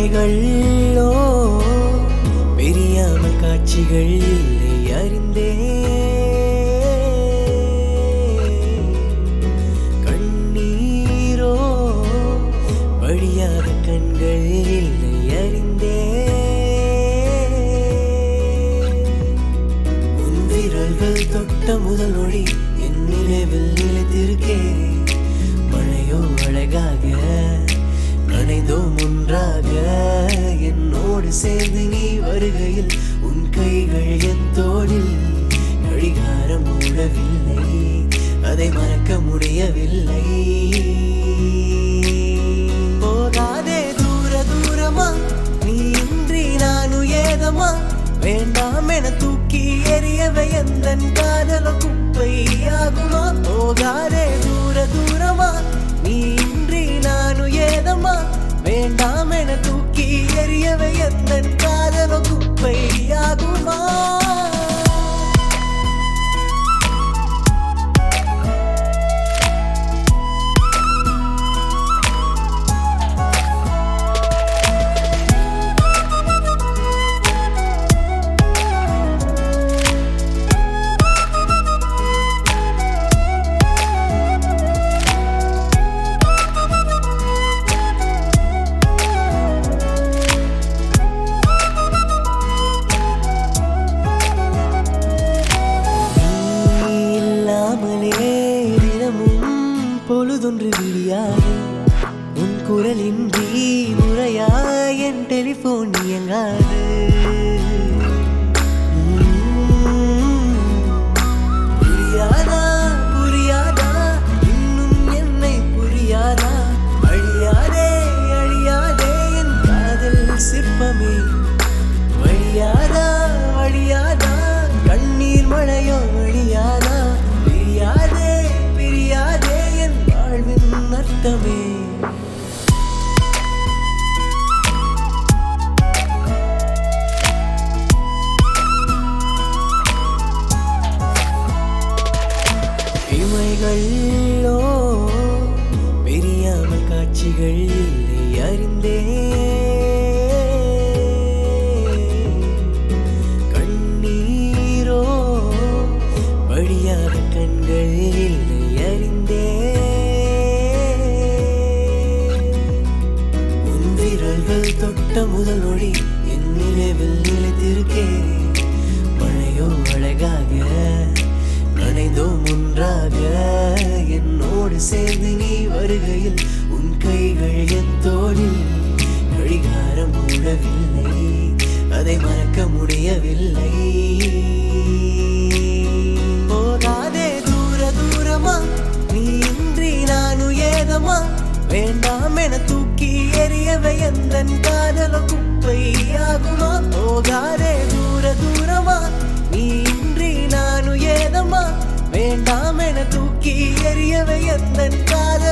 இமைகளோ பிரியாமல் காட்சிகள் இல்லை அறிந்தே கண்ணீரோ வழியாத கண்கள் இல்லை அறிந்தே உன் விரல்கள் தொட்ட முதல் நொடி என் நினைவில் நிலைத்திருக்கே மழையோ அழகாக நனைந்தோம் ஒன்றாக என்னோடு சேர்ந்து நீ வருகையில் உன் கைகள் என் தோளில் கடிகாரம் ஓடவில்லை அதை மறக்க முடியவில்லை போகாதே தூர தூரமா நீ இன்றி நானு ஏதமா வேண்டாம் என தூக்கி எறியவை எந்த காதல குப்பை ஆகுமா போகாதே தூர தூரமா நீ இன்றி நானு ஏதமா வேண்டாம் என தூக்கி எறியவை எந்த காதல குப்பை ஆகுமா நீ இல்லாமலே தினமும் பொழுதொன்று விடியாது உன் குரலின்றி முறையா என் டெலிபோன் இயங்காது உம், புரியாதா புரியாதா இன்னும் என்னை புரியாதா அழியாதே அழியாதே என் காதல் சிற்பமே வழியாதா வழியாதா கண்ணீர் மழையோ வழியாதா பிரியாதே பிரியாதே என் வாழ்வின் அர்த்தமே இமைகளோ பிரியாமல் காட்சிகள் இல்லை அறிந்தே கண்ணீரோ வழியாத கண்கள் இல்லை அறிந்தே உன் விரல்கள் தொட்ட முதல் நொடி என் நினைவில் நிலைத்திருக்கே மழையோ அழகாக நனைந்தோம் ஒன்றாக என்னோடு சேர்ந்து நீ வருகையில் உன் கைகள் என் தோளில் கடிகாரம் ஓடவில்லை அதை மறக்க முடியவில்லை போகாதே தூர தூரமா நீ இன்றி நானு ஏதமா வேண்டாம் என தூக்கி எறியவை எந்த காதல குப்பை ஆகுமா போகாதே தூர தூரமா நீ இன்றி நானு ஏதமா வேண்டாம் என தூக்கி எறியவை எந்த காதல